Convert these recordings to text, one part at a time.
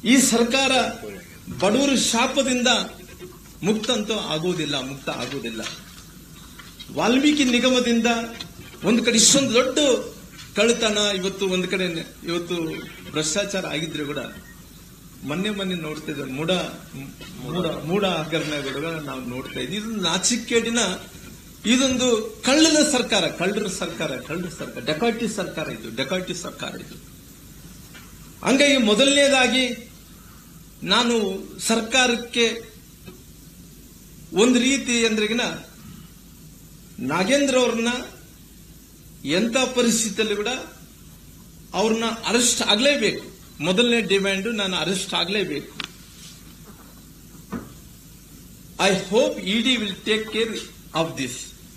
ಈ ಸರ್ಕಾರ ಬಡವರ ಶಾಪದಿಂದ ಮುಕ್ತ ಅಂತೂ ಆಗುವುದಿಲ್ಲ ಮುಕ್ತ ಆಗುವುದಿಲ್ಲ ವಾಲ್ಮೀಕಿ ನಿಗಮದಿಂದ ಒಂದು ಕಡೆ ಇಷ್ಟೊಂದು ದೊಡ್ಡ ಕಳ್ಳತನ ಇವತ್ತು ಒಂದು ಕಡೆ ಇವತ್ತು ಭ್ರಷ್ಟಾಚಾರ ಆಗಿದ್ರೆ ಕೂಡ ಮೊನ್ನೆ ಮೊನ್ನೆ ನೋಡ್ತಾ ಇದ್ದಾರೆ ಮೂಡ ಮೂಡ ಮೂಡ ಹಗರಣಗಳು ನಾವು ನೋಡ್ತಾ ಇದ್ದೀವಿ ಇದು ನಾಚಿಕೇಡಿನ ಇದೊಂದು ಕಳ್ಳನ ಸರ್ಕಾರ ಕಳ್ಳರ ಸರ್ಕಾರ ಕಳ್ಳರ ಸರ್ಕಾರ ಡೆಕಾಟಿ ಸರ್ಕಾರ ಇದು ಡೆಕಾಟಿ ಸರ್ಕಾರ ಇದು ಹಂಗಾಗಿ ಮೊದಲನೇದಾಗಿ ನಾನು ಸರ್ಕಾರಕ್ಕೆ ಒಂದು ರೀತಿ ಅಂದ್ರೆಗಿನ ನಾಗೇಂದ್ರ ಅವ್ರನ್ನ ಎಂತ ಪರಿಸ್ಥಿತಿಯಲ್ಲಿ ಕೂಡ ಅವ್ರನ್ನ ಅರೆಸ್ಟ್ ಆಗಲೇಬೇಕು ಮೊದಲನೇ ಡಿಮ್ಯಾಂಡ್ ನಾನು ಅರೆಸ್ಟ್ ಆಗಲೇಬೇಕು I hope ED will take care of this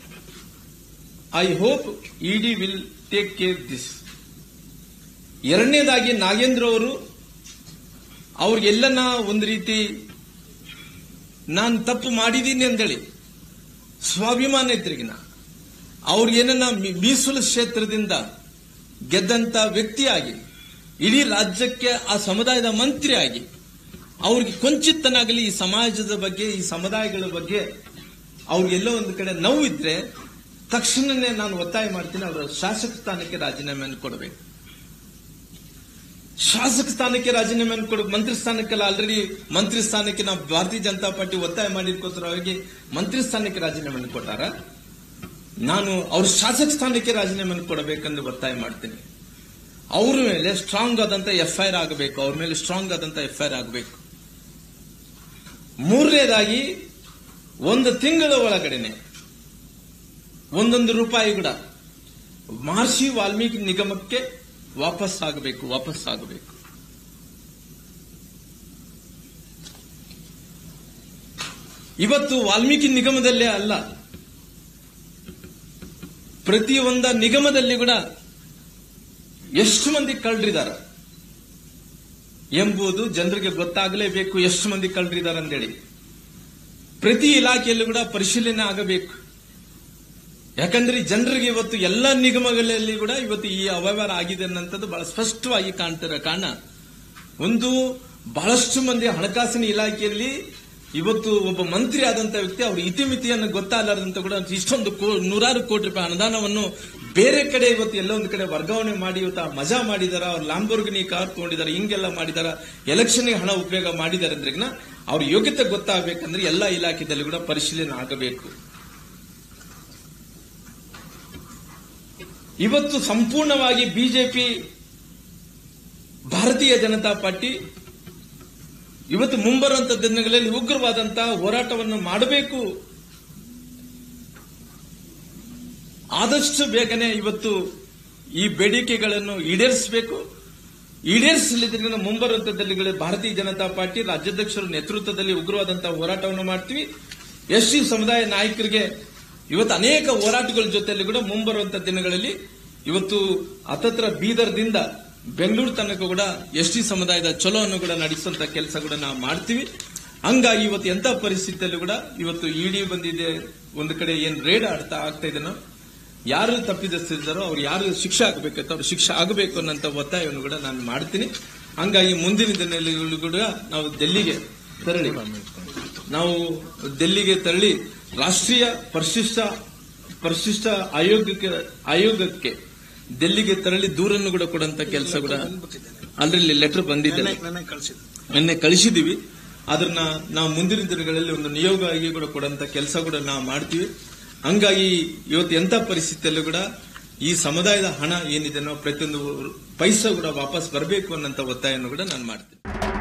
I hope ED will take care this ಎರಡನೇದಾಗಿ ನಾಗೇಂದ್ರ ಅವರು ಅವ್ರಿಗೆಲ್ಲನ ಒಂದು ರೀತಿ ನಾನು ತಪ್ಪು ಮಾಡಿದ್ದೀನಿ ಅಂತೇಳಿ ಸ್ವಾಭಿಮಾನ ಇದ್ರಿಗಿನ ಅವ್ರಿಗೇನ ಮೀಸಲು ಕ್ಷೇತ್ರದಿಂದ ಗೆದ್ದಂತ ವ್ಯಕ್ತಿಯಾಗಿ ಇಡೀ ರಾಜ್ಯಕ್ಕೆ ಆ ಸಮುದಾಯದ ಮಂತ್ರಿಯಾಗಿ ಅವ್ರಿಗೆ ಕೊಂಚಿತ್ತನಾಗಲಿ ಈ ಸಮಾಜದ ಬಗ್ಗೆ ಈ ಸಮುದಾಯಗಳ ಬಗ್ಗೆ ಅವ್ರಿಗೆಲ್ಲೋ ಒಂದು ಕಡೆ ನೋವಿದ್ರೆ ತಕ್ಷಣನೇ ನಾನು ಒತ್ತಾಯ ಮಾಡ್ತೀನಿ ಅವರ ಶಾಸಕ ಸ್ಥಾನಕ್ಕೆ ರಾಜೀನಾಮೆಯನ್ನು ಕೊಡಬೇಕು ಶಾಸಕ ಸ್ಥಾನಕ್ಕೆ ರಾಜೀನಾಮೆಯನ್ನು ಕೊಡ ಮಂತ್ರಿ ಸ್ಥಾನಕ್ಕೆಲ್ಲ ಆಲ್ರೆಡಿ ಮಂತ್ರಿ ಸ್ಥಾನಕ್ಕೆ ನಾವು ಭಾರತೀಯ ಜನತಾ ಪಾರ್ಟಿ ಒತ್ತಾಯ ಮಾಡಿರ್ಕೋತರವಾಗಿ ಮಂತ್ರಿ ಸ್ಥಾನಕ್ಕೆ ರಾಜೀನಾಮೆಯನ್ನು ಕೊಟ್ಟಾರ ನಾನು ಅವ್ರ ಶಾಸಕ ಸ್ಥಾನಕ್ಕೆ ರಾಜೀನಾಮೆಯನ್ನು ಕೊಡಬೇಕೆಂದು ಒತ್ತಾಯ ಮಾಡ್ತೀನಿ ಅವ್ರ ಮೇಲೆ ಸ್ಟ್ರಾಂಗ್ ಆದಂತ ಎಫ್ಐಆರ್ ಆಗಬೇಕು ಅವ್ರ ಮೇಲೆ ಸ್ಟ್ರಾಂಗ್ ಆದಂತ ಎಫ್ಐಆರ್ ಆಗಬೇಕು ಮೂರನೇದಾಗಿ ಒಂದು ತಿಂಗಳ ಒಳಗಡೆನೆ ಒಂದೊಂದು ರೂಪಾಯಿ ಕೂಡ ಮಹರ್ಷಿ ವಾಲ್ಮೀಕಿ ನಿಗಮಕ್ಕೆ ವಾಪಸ್ ಆಗಬೇಕು ವಾಪಸ್ ಆಗಬೇಕು ಇವತ್ತು ವಾಲ್ಮೀಕಿ ನಿಗಮದಲ್ಲೇ ಅಲ್ಲ ಪ್ರತಿಯೊಂದ ನಿಗಮದಲ್ಲಿ ಕೂಡ ಎಷ್ಟು ಮಂದಿ ಕಳ್ಳರಿದಾರ ಎಂಬುದು ಜನರಿಗೆ ಗೊತ್ತಾಗಲೇಬೇಕು ಎಷ್ಟು ಮಂದಿ ಕಳ್ಳರಿದ್ದಾರೆ ಅಂತೇಳಿ ಪ್ರತಿ ಇಲಾಖೆಯಲ್ಲೂ ಕೂಡ ಪರಿಶೀಲನೆ ಆಗಬೇಕು ಯಾಕಂದ್ರೆ ಈ ಜನರಿಗೆ ಇವತ್ತು ಎಲ್ಲ ನಿಗಮಗಳಲ್ಲಿ ಕೂಡ ಇವತ್ತು ಈ ಅವ್ಯವಹಾರ ಆಗಿದೆ ಅನ್ನೋಂಥದ್ದು ಬಹಳ ಸ್ಪಷ್ಟವಾಗಿ ಕಾಣ್ತಿರೋ ಕಾರಣ ಒಂದು ಬಹಳಷ್ಟು ಮಂದಿ ಹಣಕಾಸಿನ ಇಲಾಖೆಯಲ್ಲಿ ಇವತ್ತು ಒಬ್ಬ ಮಂತ್ರಿ ಆದಂತ ವ್ಯಕ್ತಿ ಅವ್ರ ಇತಿಮಿತಿಯನ್ನು ಗೊತ್ತಾಗಲಾರದಂತ ಕೂಡ ಇಷ್ಟೊಂದು ಕೋ- ನೂರಾರು ಕೋಟಿ ರೂಪಾಯಿ ಅನುದಾನವನ್ನು ಬೇರೆ ಕಡೆ ಇವತ್ತು ಎಲ್ಲ ಒಂದು ಕಡೆ ವರ್ಗಾವಣೆ ಮಾಡಿ ಇವತ್ತು ಆ ಮಜಾ ಮಾಡಿದಾರ ಅವ್ರ ಲಾಂಬೋರ್ಗಿನಿ ಕಾರ್ ತಗೊಂಡಿದ್ದಾರೆ ಹಿಂಗೆಲ್ಲ ಮಾಡಿದಾರ ಎಲೆಕ್ಷನ್ಗೆ ಹಣ ಉಪಯೋಗ ಮಾಡಿದ್ದಾರೆ ಅಂದ್ರೆ ಅವ್ರ ಯೋಗ್ಯತೆ ಗೊತ್ತಾಗಬೇಕಂದ್ರೆ ಎಲ್ಲ ಇಲಾಖೆದಲ್ಲಿ ಕೂಡ ಪರಿಶೀಲನೆ ಆಗಬೇಕು ಇವತ್ತು ಸಂಪೂರ್ಣವಾಗಿ ಬಿಜೆಪಿ ಭಾರತೀಯ ಜನತಾ ಪಾರ್ಟಿ ಇವತ್ತು ಮುಂಬರುವಂತ ದಿನಗಳಲ್ಲಿ ಉಗ್ರವಾದಂತಹ ಹೋರಾಟವನ್ನು ಮಾಡಬೇಕು ಆದಷ್ಟು ಬೇಗನೆ ಇವತ್ತು ಈ ಬೇಡಿಕೆಗಳನ್ನು ಈಡೇರಿಸಬೇಕು ಈಡೇರಿಸಲಿದ್ರೆ ಮುಂಬರುವಂತ ದಿನಗಳಲ್ಲಿ ಭಾರತೀಯ ಜನತಾ ಪಾರ್ಟಿ ರಾಜ್ಯಾಧ್ಯಕ್ಷರ ನೇತೃತ್ವದಲ್ಲಿ ಉಗ್ರವಾದಂತಹ ಹೋರಾಟವನ್ನು ಮಾಡ್ತೀವಿ ಎಸ್ ಟಿ ಸಮುದಾಯ ನಾಯಕರಿಗೆ ಇವತ್ತು ಅನೇಕ ಹೋರಾಟಗಳ ಜೊತೆಯಲ್ಲಿ ಕೂಡ ಮುಂಬರುವಂತ ದಿನಗಳಲ್ಲಿ ಇವತ್ತು ಹತ್ತತ್ರ ಬೀದರ್ದಿಂದ ಬೆಂಗಳೂರು ತನಕ ಕೂಡ ಎಸ್ ಟಿ ಸಮುದಾಯದ ಚಲೋವನ್ನು ಕೂಡ ನಡೆಸುವಂತ ಕೆಲಸ ಕೂಡ ನಾವು ಮಾಡ್ತೀವಿ ಹಂಗಾಗಿ ಇವತ್ತು ಎಂತ ಪರಿಸ್ಥಿತಿಯಲ್ಲೂ ಕೂಡ ಇವತ್ತು ಇಡಿ ಬಂದಿದೆ ಒಂದು ಕಡೆ ಏನ್ ರೇಡ್ ಆಡ್ತಾ ಆಗ್ತಾ ಇದೆನೋ ಯಾರು ತಪ್ಪಿದಸ್ತಿದ್ದಾರೋ ಅವ್ರು ಯಾರು ಶಿಕ್ಷೆ ಆಗಬೇಕಂತ ಅವ್ರು ಶಿಕ್ಷೆ ಆಗಬೇಕು ಅನ್ನೋಂಥ ಒತ್ತಾಯವನ್ನು ಕೂಡ ನಾನು ಮಾಡ್ತೀನಿ ಹಂಗಾಗಿ ಮುಂದಿನ ದಿನಗಳಲ್ಲಿ ಕೂಡ ನಾವು ಡೆಲ್ಲಿಗೆ ತೆರಳಿ ನಾವು ಡೆಲ್ಲಿಗೆ ತೆರಳಿ ರಾಷ್ಟ್ರೀಯ ಪರಿಶಿಷ್ಟ ಪರಿಶಿಷ್ಟ ಆಯೋಗಕ್ಕೆ ಆಯೋಗಕ್ಕೆ ಡೆಲ್ಲಿಗೆ ತೆರಳಿ ದೂರನ್ನು ಕೂಡ ಕೊಡುವಂತ ಕೆಲಸ ಕೂಡ ಆಲ್ರೆಡಿ ಲೆಟರ್ ಬಂದಿದೆ ನನಗೆ ಕಳಿಸಿದ್ರು ನಿನ್ನೆ ಕಳಿಸಿದೀವಿ ಅದನ್ನ ನಾವು ಮುಂದಿನ ದಿನಗಳಲ್ಲಿ ಒಂದು ನಿಯೋಗ ಆಗಿ ಕೂಡ ಕೊಡುವಂತ ಕೆಲಸ ಕೂಡ ನಾವು ಮಾಡ್ತೀವಿ ಹಂಗಾಗಿ ಇವತ್ತು ಎಂತ ಪರಿಸ್ಥಿತಿಯಲ್ಲೂ ಕೂಡ ಈ ಸಮುದಾಯದ ಹಣ ಏನಿದೆ ಪ್ರತಿಯೊಂದು ಪೈಸಾ ಕೂಡ ವಾಪಸ್ ಬರಬೇಕು ಅನ್ನೋಂಥ ಒತ್ತಾಯವನ್ನು ಕೂಡ ನಾನು ಮಾಡ್ತೀನಿ